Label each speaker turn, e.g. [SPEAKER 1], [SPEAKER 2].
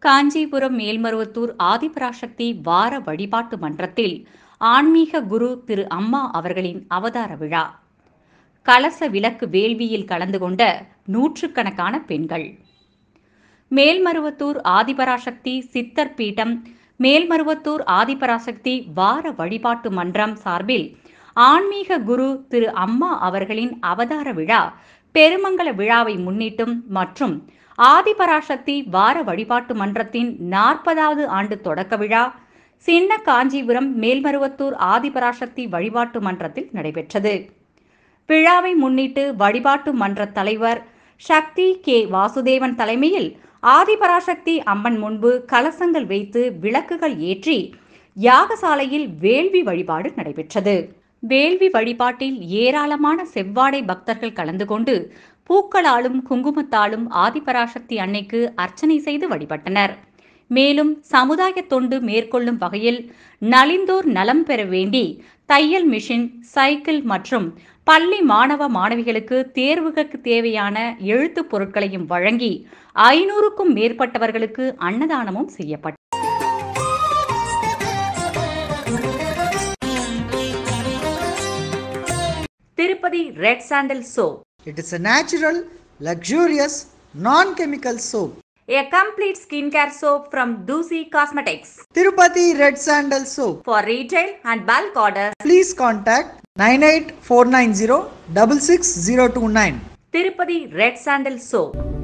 [SPEAKER 1] காஞ்சிபுரம் மேல்மருவத்தூர் ஆதிபராசக்தி வார வழிபாட்டு மன்றத்தில் ஆன்மீக குரு திரு அம்மா அவர்களின் அவதார விழா கலச விளக்கு வேள்வியில் கலந்து கொண்ட நூற்றுக்கணக்கான பெண்கள் மேல்மருவத்தூர் ஆதிபராசக்தி சித்தர் பீடம் மேல்மருவத்தூர் ஆதிபராசக்தி வார வழிபாட்டு மன்றம் சார்பில் ஆன்மீக குரு திரு அம்மா அவர்களின் அவதார விழா பெருமங்கல விழாவை முன்னிட்டும் மற்றும் ஆதிபராசக்தி வார வழிபாட்டு மன்றத்தின் நாற்பதாவது ஆண்டு தொடக்க விழா சின்ன காஞ்சிபுரம் மேல்மருவத்தூர் ஆதிபராசக்தி வழிபாட்டு மன்றத்தில் நடைபெற்றது விழாவை முன்னிட்டு வழிபாட்டு மன்ற தலைவர் சக்தி கே வாசுதேவன் தலைமையில் ஆதிபராசக்தி அம்மன் முன்பு கலசங்கள் வைத்து விளக்குகள் ஏற்றி யாகசாலையில் வேள்வி வழிபாடு நடைபெற்றது வேள்வி வழிபாட்டில் ஏராளமான செவ்வாடை பக்தர்கள் கலந்து கொண்டு பூக்களாலும் குங்குமத்தாலும் ஆதிபராசக்தி அன்னைக்கு அர்ச்சனை செய்து வழிபட்டனர் மேலும் சமுதாய தொண்டு மேற்கொள்ளும் வகையில் நலிந்தோர் நலம் பெற வேண்டி தையல் மிஷின் சைக்கிள் மற்றும் பள்ளி மாணவ மாணவிகளுக்கு தேர்வுகளுக்கு தேவையான எழுத்துப் பொருட்களையும் வழங்கி ஐநூறுக்கும் மேற்பட்டவர்களுக்கு அன்னதானமும் செய்யப்பட்டது Tirupati red sandal soap
[SPEAKER 2] It is a natural, luxurious, non-chemical soap.
[SPEAKER 1] a complete skincare soap from Dusi Cosmetics.
[SPEAKER 2] Tirupati Red Sandal Soap.
[SPEAKER 1] For retail and bulk order,
[SPEAKER 2] Please contact 98490 66029.
[SPEAKER 1] Tirupati Red Sandal Soap.